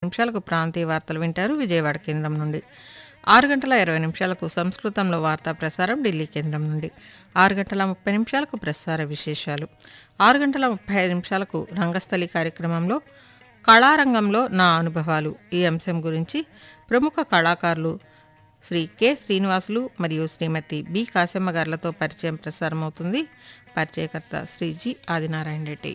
నిమిషాలకు ప్రాంతీయ వార్తలు వింటారు విజయవాడ కేంద్రం నుండి ఆరు గంటల ఇరవై నిమిషాలకు సంస్కృతంలో వార్తా ప్రసారం ఢిల్లీ కేంద్రం నుండి ఆరు గంటల ముప్పై నిమిషాలకు ప్రసార విశేషాలు ఆరు గంటల ముప్పై ఐదు నిమిషాలకు రంగస్థలి కార్యక్రమంలో కళారంగంలో నా అనుభవాలు ఈ అంశం గురించి ప్రముఖ కళాకారులు శ్రీ కె శ్రీనివాసులు మరియు శ్రీమతి బి కాశమ్మ గారులతో పరిచయం ప్రసారమవుతుంది పరిచయకర్త శ్రీ జి ఆదినారాయణ రెడ్డి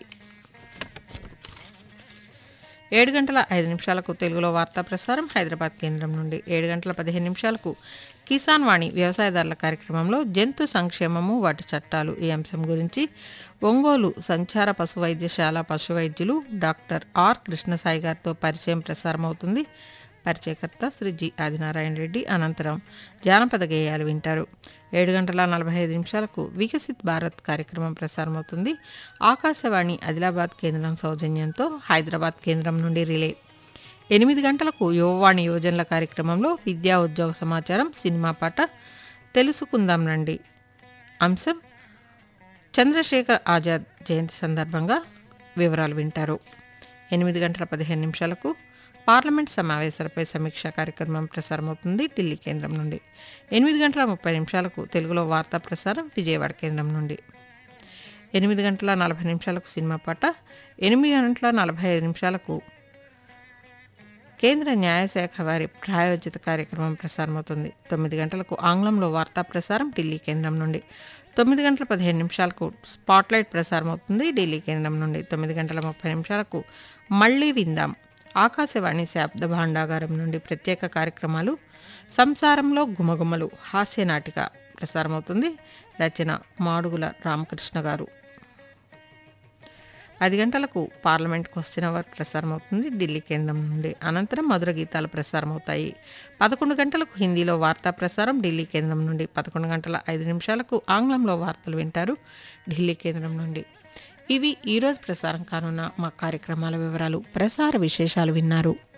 ఏడు గంటల ఐదు నిమిషాలకు తెలుగులో వార్తా ప్రసారం హైదరాబాద్ కేంద్రం నుండి ఏడు గంటల పదిహేను నిమిషాలకు కిసాన్ వాణి వ్యవసాయదారుల కార్యక్రమంలో జంతు సంక్షేమము వాటి చట్టాలు ఈ అంశం గురించి ఒంగోలు సంచార పశు వైద్యశాల పశు వైద్యులు డాక్టర్ ఆర్ కృష్ణసాయి గారితో పరిచయం ప్రసారమవుతుంది పరిచయకర్త శ్రీ జి ఆదినారాయణ రెడ్డి అనంతరం జానపద గేయాలు వింటారు ఏడు గంటల నలభై ఐదు నిమిషాలకు వికసిత్ భారత్ కార్యక్రమం ప్రసారమవుతుంది ఆకాశవాణి ఆదిలాబాద్ కేంద్రం సౌజన్యంతో హైదరాబాద్ కేంద్రం నుండి రిలే ఎనిమిది గంటలకు యువవాణి యోజనల కార్యక్రమంలో విద్యా ఉద్యోగ సమాచారం సినిమా పాట తెలుసుకుందాం రండి అంశం చంద్రశేఖర్ ఆజాద్ జయంతి సందర్భంగా వివరాలు వింటారు ఎనిమిది గంటల పదిహేను నిమిషాలకు పార్లమెంట్ సమావేశాలపై సమీక్ష కార్యక్రమం ప్రసారమవుతుంది ఢిల్లీ కేంద్రం నుండి ఎనిమిది గంటల ముప్పై నిమిషాలకు తెలుగులో వార్తా ప్రసారం విజయవాడ కేంద్రం నుండి ఎనిమిది గంటల నలభై నిమిషాలకు సినిమా పాట ఎనిమిది గంటల నలభై ఐదు నిమిషాలకు కేంద్ర న్యాయశాఖ వారి ప్రాయోజిత కార్యక్రమం ప్రసారమవుతుంది తొమ్మిది గంటలకు ఆంగ్లంలో వార్తా ప్రసారం ఢిల్లీ కేంద్రం నుండి తొమ్మిది గంటల పదిహేను నిమిషాలకు స్పాట్లైట్ ప్రసారం అవుతుంది ఢిల్లీ కేంద్రం నుండి తొమ్మిది గంటల ముప్పై నిమిషాలకు మళ్ళీ విందాం ఆకాశవాణి శాబ్ద భాండాగారం నుండి ప్రత్యేక కార్యక్రమాలు సంసారంలో గుమగుమలు హాస్య నాటిక ప్రసారమవుతుంది రచన మాడుగుల రామకృష్ణ గారు పది గంటలకు పార్లమెంట్ క్వశ్చన్ అవర్ ప్రసారమవుతుంది ఢిల్లీ కేంద్రం నుండి అనంతరం మధుర గీతాలు ప్రసారమవుతాయి పదకొండు గంటలకు హిందీలో వార్తా ప్రసారం ఢిల్లీ కేంద్రం నుండి పదకొండు గంటల ఐదు నిమిషాలకు ఆంగ్లంలో వార్తలు వింటారు ఢిల్లీ కేంద్రం నుండి ఇవి ఈరోజు ప్రసారం కానున్న మా కార్యక్రమాల వివరాలు ప్రసార విశేషాలు విన్నారు